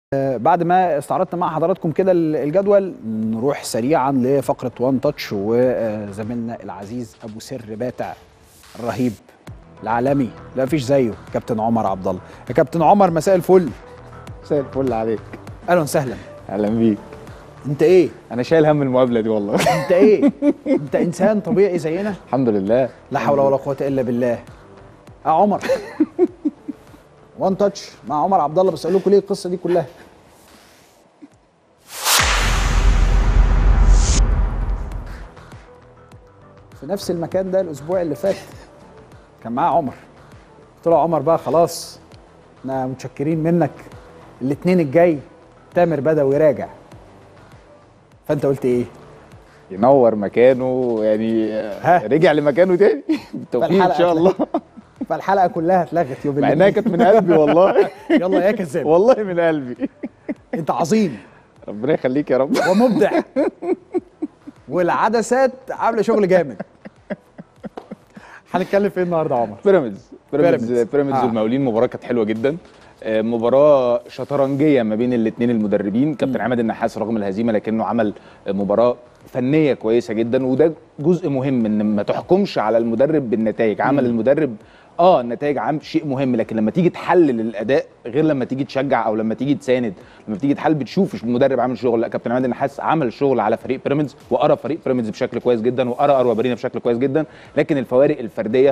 بعد ما استعرضنا مع حضراتكم كده الجدول نروح سريعا لفقره وان تاتش وزميلنا العزيز ابو سر باتع الرهيب العالمي لا فيش زيه كابتن عمر عبد الله يا كابتن عمر مساء الفل مساء الفل عليك اهلا وسهلا اهلا بيك انت ايه انا شايل هم المقابله دي والله انت ايه انت انسان طبيعي زينا الحمد لله لا حول ولا قوه الا بالله اه عمر وان تاتش مع عمر عبد الله بس اقول لكم ليه القصه دي كلها في نفس المكان ده الاسبوع اللي فات كان معاه عمر قلت له يا عمر بقى خلاص احنا متشكرين منك الاثنين الجاي تامر بدوي راجع فانت قلت ايه ينور مكانه يعني ها. رجع لمكانه تاني بالتوفيق ان فالحلقة شاء الله فالحلقه كلها اتلغت يوم مع انها الاثنين كانت من قلبي والله يلا يا كذاب والله من قلبي انت عظيم ربنا يخليك يا رب ومبدع والعدسات عامله شغل جامد هنتكلم في ايه النهارده يا عمر بيراميدز بيراميدز بيراميدز. بيراميدز آه. والمقاولين مباراه كانت حلوه جدا آه، مباراه شطرنجيه ما بين الاثنين المدربين كابتن عماد النحاس رغم الهزيمه لكنه عمل مباراه فنيه كويسه جدا وده جزء مهم ان ما تحكمش على المدرب بالنتائج عمل المدرب اه النتائج عام شيء مهم لكن لما تيجي تحلل الاداء غير لما تيجي تشجع او لما تيجي تساند لما تيجي تحلل بتشوف المدرب عامل شغل لا كابتن عماد النحاس عمل شغل على فريق بيراميدز وارى فريق بيراميدز بشكل كويس جدا وارى اروى بارينا بشكل كويس جدا لكن الفوارق الفرديه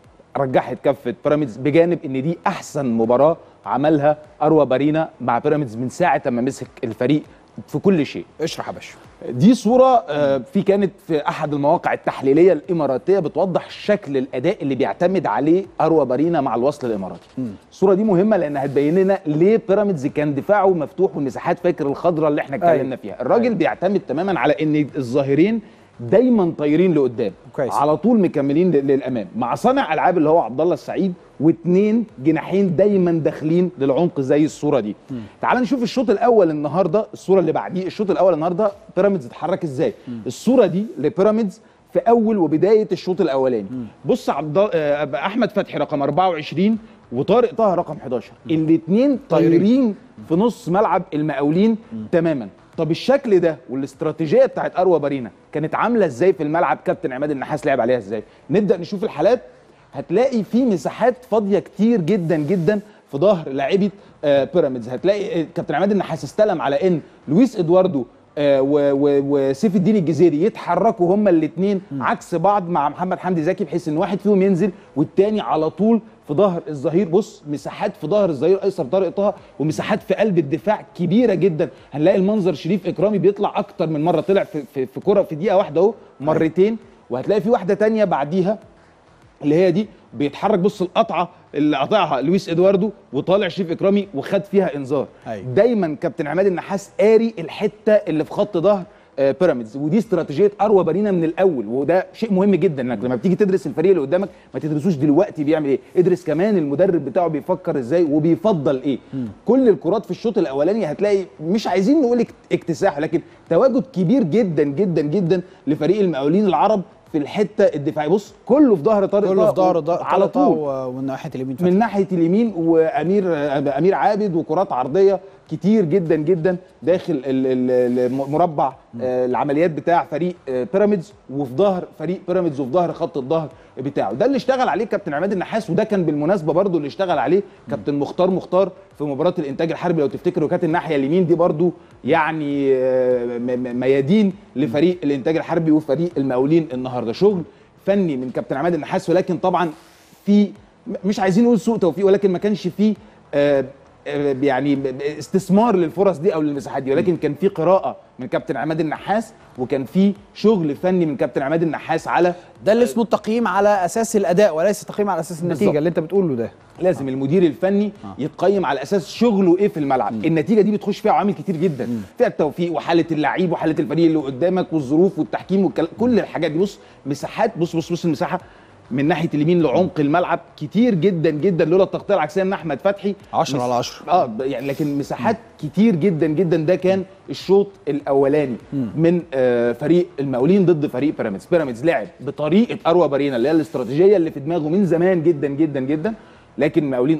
رجحت كفه بيراميدز بجانب ان دي احسن مباراه عملها اروى بارينا مع بيراميدز من ساعه ما مسك الفريق في كل شيء اشرح يا باشا دي صورة آه، في كانت في أحد المواقع التحليلية الإماراتية بتوضح شكل الأداء اللي بيعتمد عليه أروى بارينا مع الوصل الإماراتي. الصورة دي مهمة لأن هتبين لنا ليه بيراميدز كان دفاعه مفتوح والمساحات فاكر الخضراء اللي احنا اتكلمنا أيوة. فيها. الراجل أيوة. بيعتمد تماما على إن الظاهرين دايما طايرين لقدام كويس. على طول مكملين لل- للامام مع صانع العاب اللي هو عبد الله السعيد واثنين جناحين دايما داخلين للعمق زي الصوره دي تعال نشوف الشوط الاول النهارده الصوره اللي بعديه الشوط الاول النهارده بيراميدز اتحرك ازاي الصوره دي لبيراميدز في اول وبدايه الشوط الاولاني بص عبد الله- آه، احمد فتحي رقم 24 وطارق طه رقم 11 الاثنين طايرين في نص ملعب المقاولين تماما طب الشكل ده والاستراتيجيه بتاعت اروى بارينا كانت عامله ازاي في الملعب كابتن عماد النحاس لعب عليها ازاي نبدا نشوف الحالات هتلاقي في مساحات فاضيه كتير جدا جدا في ظهر لاعيبه آه، بيراميدز هتلاقي آه، كابتن عماد النحاس استلم على ان لويس ادواردو آه، و- و- وسيف الدين الجزيري يتحركوا هما الاثنين عكس بعض مع محمد حمدي زكي بحيث ان واحد فيهم ينزل والتاني على طول في ظهر الظهير بص مساحات في ظهر الظهير ايسر طارق طه ومساحات في قلب الدفاع كبيره جدا هنلاقي المنظر شريف اكرامي بيطلع اكتر من مره طلع في في, في كره في دقيقه واحده اهو مرتين وهتلاقي في واحده تانية بعديها اللي هي دي بيتحرك بص القطعه اللي قطعها لويس ادواردو وطالع شريف اكرامي وخد فيها انذار أيوة. دايما كابتن عماد النحاس قاري الحته اللي في خط ظهر آه، بيراميدز ودي استراتيجيه اروى بارينا من الاول وده شيء مهم جدا انك لما بتيجي تدرس الفريق اللي قدامك ما تدرسوش دلوقتي بيعمل ايه ادرس كمان المدرب بتاعه بيفكر ازاي وبيفضل ايه كل الكرات في الشوط الاولاني هتلاقي مش عايزين نقول اك- اكتساح لكن تواجد كبير جدا جدا جدا لفريق المقاولين العرب في الحته الدفاعيه بص كله في ظهر طارق كله طه في ظهره و- ده على طول ومن ناحيه اليمين فتحي. من ناحيه اليمين وامير امير عابد وكرات عرضيه كتير جدا جدا داخل ال- ال- المربع آه، العمليات بتاع فريق آه، بيراميدز وفي ظهر فريق بيراميدز وفي ظهر خط الظهر بتاعه ده اللي اشتغل عليه كابتن عماد النحاس وده كان بالمناسبه برضو اللي اشتغل عليه كابتن مختار مختار في مباراه الانتاج الحربي لو تفتكروا كانت الناحيه اليمين دي برضو يعني آه، م- م- ميادين لفريق الانتاج الحربي وفريق المقاولين النهارده شغل فني من كابتن عماد النحاس ولكن طبعا في مش عايزين نقول سوء توفيق ولكن ما كانش فيه آه، آه، يعني ب- ب- استثمار للفرص دي او للمساحات دي ولكن كان في قراءه من كابتن عماد النحاس وكان في شغل فني من كابتن عماد النحاس على ده اللي اسمه التقييم على اساس الاداء وليس تقييم على اساس النتيجه بالظبط. اللي انت بتقوله ده لازم المدير الفني يتقيم على اساس شغله ايه في الملعب النتيجه دي بتخش فيها عوامل كتير جدا فيها التوفيق وحاله اللعيب وحاله الفريق اللي قدامك والظروف والتحكيم والكلام كل الحاجات دي بص مساحات بص بص بص المساحه من ناحيه اليمين لعمق الملعب كتير جدا جدا لولا التغطيه العكسيه من احمد فتحي 10 مس- على 10. اه ب- يعني لكن مساحات كتير جدا جدا ده كان الشوط الاولاني من آه فريق المقاولين ضد فريق بيراميدز بيراميدز لعب بطريقه اروى بارينا اللي هي الاستراتيجيه اللي في دماغه من زمان جدا جدا جدا لكن المقاولين اراها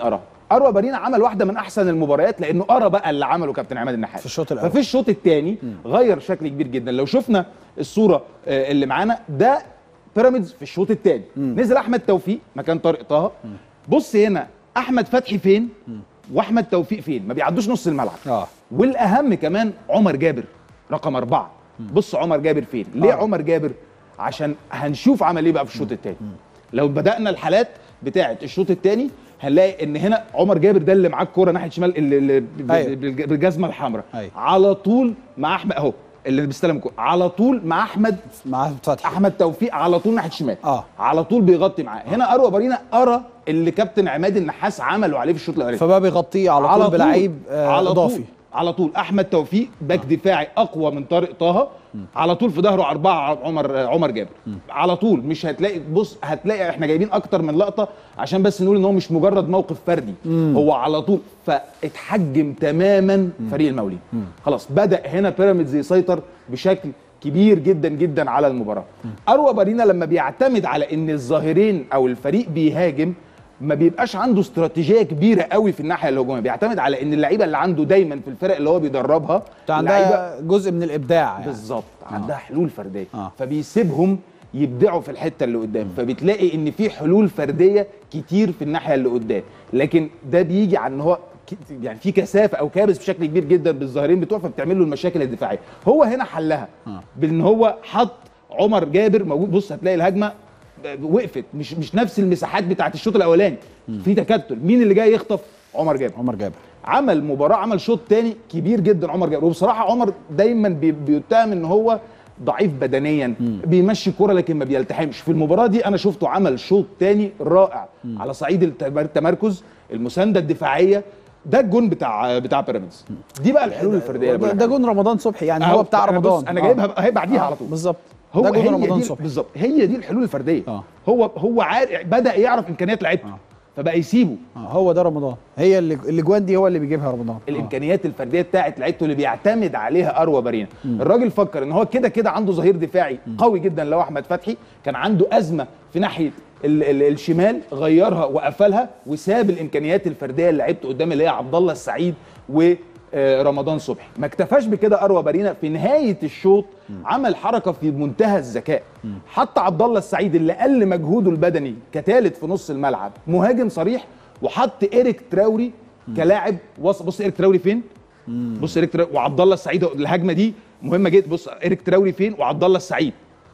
اروى بارينا عمل واحده من احسن المباريات لانه ارى بقى اللي عمله كابتن عماد النحاس في الشوط الأول. ففي الشوط الثاني غير شكل كبير جدا لو شفنا الصوره آه، اللي معانا ده بيراميدز في الشوط الثاني نزل احمد توفيق مكان طارق طه بص هنا احمد فتحي فين واحمد توفيق فين ما بيعدوش نص الملعب اه والاهم كمان عمر جابر رقم أربعة بص عمر جابر فين ليه آه. عمر جابر عشان هنشوف عمل ايه بقى في الشوط الثاني لو بدأنا الحالات بتاعه الشوط الثاني هنلاقي ان هنا عمر جابر ده اللي معاه الكوره ناحيه شمال اللي اللي ب- أيوة. بالج- بالجزمه الحمراء أيوة. على طول مع احمد اهو اللي بيستلم الكوره على طول مع احمد مع فتحي احمد توفيق على طول ناحيه الشمال آه. على طول بيغطي معاه هنا اروى بارينا ارى اللي كابتن عماد النحاس عمله عليه في الشوط الاولاني فبقى بيغطيه على طول بلعيب آه على اضافي طول على طول احمد توفيق باك دفاعي اقوى من طارق طه على طول في ظهره اربعه عمر عمر جابر على طول مش هتلاقي بص هتلاقي احنا جايبين اكتر من لقطه عشان بس نقول ان هو مش مجرد موقف فردي هو على طول فاتحجم تماما فريق المقاولين خلاص بدا هنا بيراميدز يسيطر بشكل كبير جدا جدا على المباراه اروى بارينا لما بيعتمد على ان الظاهرين او الفريق بيهاجم ما بيبقاش عنده استراتيجيه كبيره قوي في الناحيه الهجوميه بيعتمد على ان اللعيبه اللي عنده دايما في الفرق اللي هو بيدربها انت عندها جزء من الابداع يعني بالظبط عندها حلول فرديه آه. فبيسيبهم يبدعوا في الحته اللي قدام فبتلاقي ان في حلول فرديه كتير في الناحيه اللي قدام لكن ده بيجي عن ان هو ك- يعني في كثافه او كابس بشكل كبير جدا بالظاهرين بتوعه فبتعمل له المشاكل الدفاعيه هو هنا حلها آه. بان هو حط عمر جابر موجود بص هتلاقي الهجمه وقفت مش مش نفس المساحات بتاعت الشوط الاولاني في تكتل مين اللي جاي يخطف عمر جابر عمر جابر عمل مباراه عمل شوط تاني كبير جدا عمر جابر وبصراحه عمر دايما بي- بيتهم ان هو ضعيف بدنيا بيمشي كرة لكن ما بيلتحمش في المباراه دي انا شفته عمل شوط تاني رائع على صعيد التمر- التمركز المسانده الدفاعيه ده الجون بتاع بتاع بيراميدز دي بقى الحلول الفرديه اللي ده, بقولك ده عليها. جون رمضان صبحي يعني أهو، هو بتاع أنا بص، رمضان انا آه. جايبها هي بعديها آه، على طول بالظبط هو ده جون هي رمضان دي صبحي بالظبط هي دي الحلول الفرديه آه. هو هو عارف بدا يعرف امكانيات لعيبته فبقى يسيبه آه هو ده رمضان هي اللي الاجوان دي هو اللي بيجيبها رمضان آه. الامكانيات الفرديه بتاعت لعيبته اللي بيعتمد عليها اروى بارينا الراجل فكر ان هو كده كده عنده ظهير دفاعي قوي جدا اللي هو احمد فتحي كان عنده ازمه في ناحيه ال ال الشمال غيرها وقفلها وساب الامكانيات الفرديه اللي لعيبته قدام اللي هي عبد الله السعيد و آه، رمضان صبحي ما اكتفاش بكده اروى بارينا في نهايه الشوط عمل حركه في منتهى الذكاء حط عبد الله السعيد اللي قل مجهوده البدني كثالث في نص الملعب مهاجم صريح وحط ايريك تراوري كلاعب وسط بص ايريك تراوري فين بص ايريك تراوري وعبد الله السعيد الهجمه دي مهمه جدا بص ايريك تراوري فين وعبد الله السعيد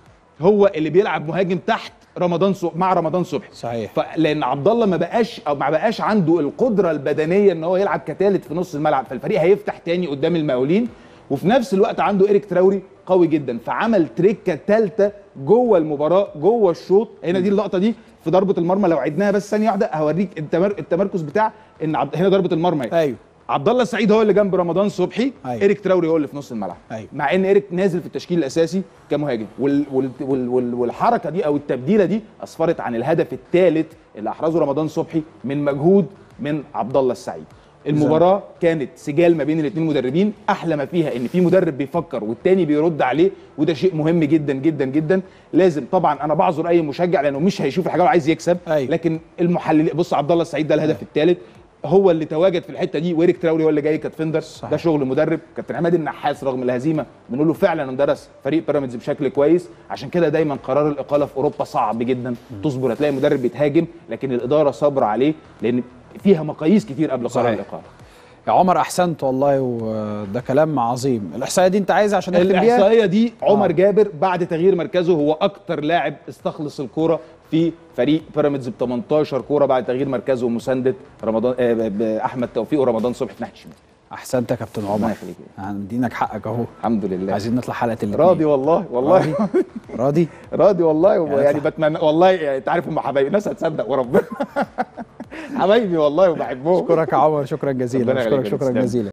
هو اللي بيلعب مهاجم تحت رمضان صبحي مع رمضان صبحي صحيح. فلان عبد الله ما بقاش او ما بقاش عنده القدره البدنيه ان هو يلعب كثالث في نص الملعب فالفريق هيفتح تاني قدام المقاولين وفي نفس الوقت عنده ايريك تراوري قوي جدا فعمل تريكه ثالثه جوه المباراه جوه الشوط هنا دي اللقطه دي في ضربه المرمى لو عدناها بس ثانيه واحده هوريك التمر... التمركز بتاع ان عبد... هنا ضربه المرمى اهي. ايوه عبد الله السعيد هو اللي جنب رمضان صبحي أيوة. ايريك تراوري هو اللي في نص الملعب أيوة. مع ان ايريك نازل في التشكيل الاساسي كمهاجم وال وال وال وال والحركه دي او التبديله دي اسفرت عن الهدف الثالث اللي احرزه رمضان صبحي من مجهود من عبد الله السعيد المباراه كانت سجال ما بين الاثنين مدربين احلى ما فيها ان في مدرب بيفكر والتاني بيرد عليه وده شيء مهم جدا جدا جدا لازم طبعا انا بعذر اي مشجع لانه مش هيشوف الحاجه وعايز يكسب أيوة. لكن المحلل بص عبد الله السعيد ده الهدف الثالث هو اللي تواجد في الحته دي وإيريك تراوري هو اللي جاي كدفندر صحيح. ده شغل مدرب كابتن عماد النحاس رغم الهزيمه بنقول له فعلا إنه درس فريق بيراميدز بشكل كويس عشان كده دايما قرار الاقاله في اوروبا صعب جدا تصبر هتلاقي مدرب بيتهاجم لكن الاداره صابره عليه لان فيها مقاييس كتير قبل قرار صحيح. الاقاله يا عمر احسنت والله وده كلام عظيم الاحصائيه دي انت عايز عشان نختم بيها الاحصائيه دي عمر آه. جابر بعد تغيير مركزه هو اكتر لاعب استخلص الكوره في فريق بيراميدز ب 18 كوره بعد تغيير مركزه ومسانده رمضان آه، ب- احمد توفيق ورمضان صبحي في ناحيه الشمال احسنت يا كابتن ربنا عمر يخليك. هندينك حقك اهو الحمد لله عايزين نطلع حلقه الاثنين راضي والله والله راضي راضي راضي والله يعني يعني اطلع. بتمنى والله يعني انت عارف هم حبايبي الناس هتصدق وربنا حبايبي والله وبحبهم اشكرك يا عمر شكرا جزيلا ربنا يخليك اشكرك يا شكرا تسلم. جزيلا